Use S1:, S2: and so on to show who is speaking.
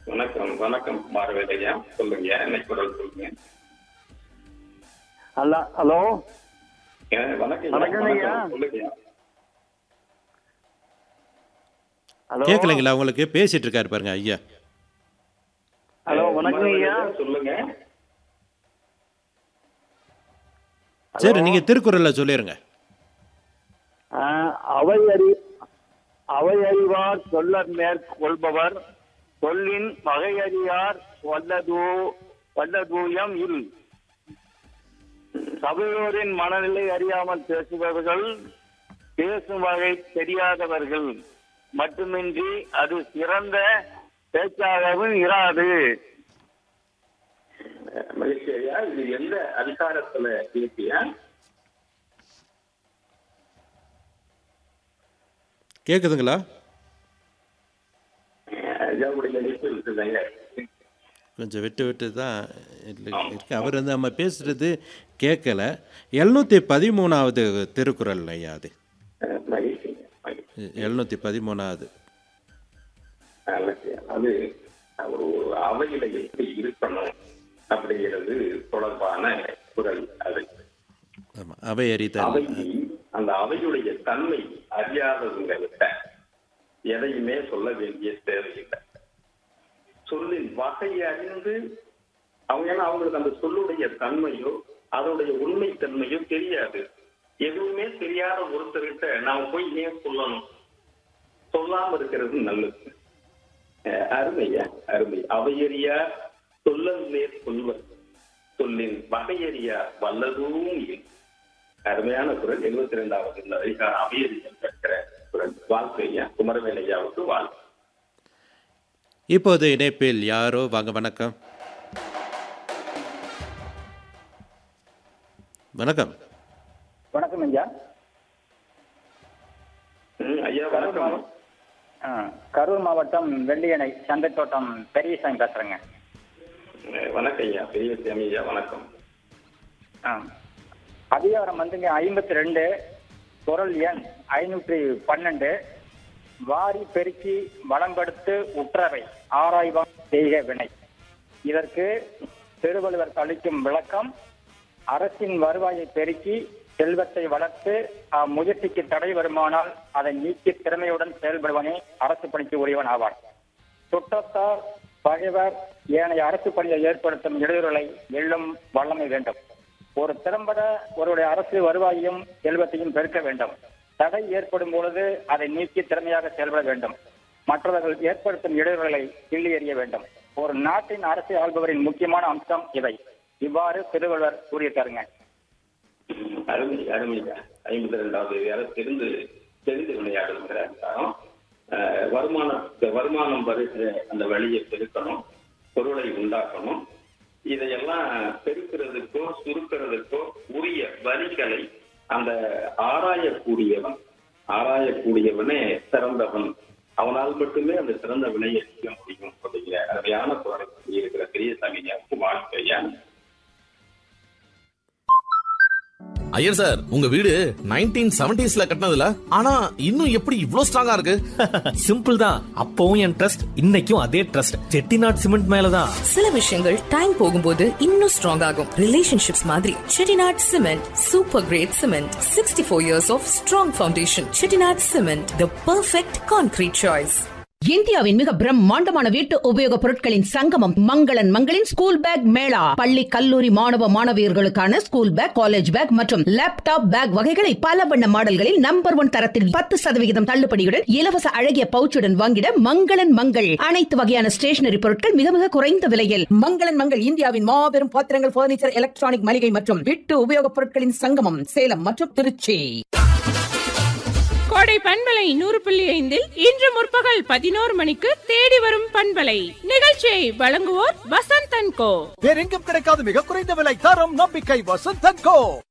S1: வணக்கம் வணக்கம் மாரவேலையா சொல்லுங்க என்னை குரல் சொல்லுங்க
S2: ஹலோ ஹலோ
S1: ஏ, வணக்கம்
S2: வணக்கம் ஐயா.
S1: சொல்லுங்க
S2: ஹலோ
S3: கேட்கலைங்களா உங்களுக்கு பேசிட்டு இருக்காரு பாருங்க ஐயா
S2: ஹலோ வணக்கம் ஐயா
S1: சொல்லுங்க
S3: சரி நீங்க திருக்குறள்ல சொல்லிருங்க
S2: ஆ, அவை அறி அவை அறிவார் சொல்ல மேற்கொள்பவர் சொல்லின் வகையறியார் வல்லதூ வல்லதூயம் இல் சபையோரின் மனநிலை அறியாமல் பேசுபவர்கள் பேசும் வகை தெரியாதவர்கள் மட்டுமின்றி அது சிறந்த பேச்சாகவும் இராது
S1: மகிழ்ச்சி ஐயா இது எந்த அதிகாரத்துல இருக்கியா
S3: கேக்குதுங்களா
S1: ஐயாவுடைய நினைப்பு இருக்குதாங்க
S3: கொஞ்சம் விட்டு விட்டு தான் இல்ல- இருக்கு அவர் வந்து நம்ம பேசுறது கேட்கல எழுநூத்தி பதிமூணாவது திருக்குறள் ஐயா அது
S1: மகிழ்ச்சி மகிழ்ச்சி
S3: எழுநூத்தி பதிமூணாவது
S1: நல்லது. அது ஒரு அவையில எப்படி இருக்கணும் அப்படிங்கிறது தொடர்பான குரல் அது
S3: ஆமா அவை அறிதல்
S1: அவைக்கு அந்த அவையுடைய தன்மை அறியாதவங்க விட்ட எதையுமே சொல்ல வேண்டிய தேவையில்லை சொல்லின் வகை அறிந்து அவங்க ஏன்னா அவங்களுக்கு அந்த சொல்லுடைய தன்மையோ அதோடைய உண்மை தன்மையோ தெரியாது எதுவுமே தெரியாத ஒருத்தர்கிட்ட நாம போய் ஏன் சொல்லணும் சொல்லாம இருக்கிறது நல்லது அஹ் அருமையா அருமை அவையறியா சொல்லல் நேர் சொல்வர் சொல்லின் வகையறியா வல்லதும் இல்லை அருமையான குரல் எழுபத்தி ரெண்டாவது அதிகாரம் அவையறியம் கற்கிற குரல் வாழ்க்கை ஐயா குமரவேலையாவுக்கு வாழ்க்கை
S3: இப்போது இணைப்பில் யாரோ வாங்க வணக்கம் வணக்கம்
S2: வணக்கம் ஐயா
S1: ம், ஐயா வணக்கம்
S2: ஆ, கரூர் மாவட்டம் வெள்ளியணை சந்தைத்தோட்டம் பெரியசாமி பேசுறேங்க
S1: அஹ் வணக்கம் ஐயா பெரிய சாமி ஐயா வணக்கம்
S2: ஆ. அதிகாரம் வந்துங்க ஐம்பத்தி ரெண்டு குரல் எண் ஐநூற்றி பன்னெண்டு வாரி பெருக்கி வளம்படுத்து உற்றவை ஆராய்வான் செய்க வினை இதற்கு திருவள்ளுவர் அளிக்கும் விளக்கம் அரசின் வருவாயை பெருக்கி செல்வத்தை வளர்த்து அம்முயற்சிக்கு தடை வருமானால் அதை நீக்கி திறமையுடன் செயல்படுவனே அரசு பணிக்கு உரியவன் ஆவான் சுற்றத்தார் பகைவர் ஏனைய அரசு பணியை ஏற்படுத்தும் இடையூறுகளை வெல்லும் வல்லமை வேண்டும் ஒரு திறம்பட ஒருவருடைய அரசு வருவாயையும் செல்வத்தையும் பெருக்க வேண்டும் தடை ஏற்படும் பொழுது அதை நீக்கி திறமையாக செயல்பட வேண்டும் மற்றவர்கள் ஏற்படுத்தும் இடையூறுகளை கிள்ளி எறிய வேண்டும் ஒரு நாட்டின் அரசை ஆள்பவரின் முக்கியமான அம்சம் இவை இவ்வாறு திருவள்ளுவர் கூறியிருக்காருங்க
S1: அருமை அருமையா ஐம்பத்தி ரெண்டாவது வேற தெரிந்து தெரிந்து விளையாடுங்கிற அதிகாரம் அஹ் வருமானம் வருமானம் வருகிற அந்த வழியை பெருக்கணும் பொருளை உண்டாக்கணும் இதையெல்லாம் பெருக்கிறதுக்கோ சுருக்கிறதுக்கோ உரிய வரிகளை அந்த ஆராயக்கூடியவன் ஆராயக்கூடியவனே சிறந்தவன் அவனால் மட்டுமே அந்த சிறந்த வினையை செய்ய முடியும் அப்படிங்கிற அருமையான குரலை இருக்கிற பெரியசாமியாவுக்கு வாழ்க்கையா
S4: ஐயர் சார் உங்க வீடு நைன்டீன் செவன்டிஸ்ல கட்டினதுல ஆனா இன்னும் எப்படி இவ்ளோ ஸ்ட்ராங்கா இருக்கு
S5: சிம்பிள் தான் அப்பவும் என் ட்ரஸ்ட் இன்னைக்கும் அதே ட்ரஸ்ட் செட்டிநாட் சிமெண்ட் மேலதான்
S6: சில விஷயங்கள் டைம் போகும்போது இன்னும் ஸ்ட்ராங் ஆகும் ரிலேஷன்ஷிப்ஸ் மாதிரி Chettinad cement super great cement sixty four years of strong foundation Chettinad cement the perfect concrete choice
S7: இந்தியாவின் மிக பிரம்மாண்டமான வீட்டு உபயோகப் பொருட்களின் சங்கமம் மங்களன் மங்களின் ஸ்கூல் பேக் மேளா பள்ளி கல்லூரி மாணவ மாணவியர்களுக்கான ஸ்கூல் பேக் காலேஜ் பேக் மற்றும் லேப்டாப் பேக் வகைகளை பல வண்ண மாடல்களில் நம்பர் ஒன் தரத்தில் பத்து சதவிகிதம் தள்ளுபடியுடன் இலவச அழகிய பவுச்சுடன் வாங்கிட மங்களன் மங்கள் அனைத்து வகையான ஸ்டேஷனரி பொருட்கள் மிக மிக குறைந்த விலையில் மங்களன் மங்கள் இந்தியாவின் மாபெரும் பாத்திரங்கள் பர்னிச்சர் எலக்ட்ரானிக் மளிகை மற்றும் வீட்டு உபயோகப் பொருட்களின் சங்கமம் சேலம் மற்றும் திருச்சி
S8: கோடை பண்பலை நூறு புள்ளி ஐந்தில் இன்று முற்பகல் பதினோரு மணிக்கு தேடி வரும் பண்பலை நிகழ்ச்சியை வழங்குவோர் வசந்த் அண்ட் கோ
S9: வேறெங்கும் கிடைக்காத மிக குறைந்த விலை தரம் நம்பிக்கை வசந்தன் கோ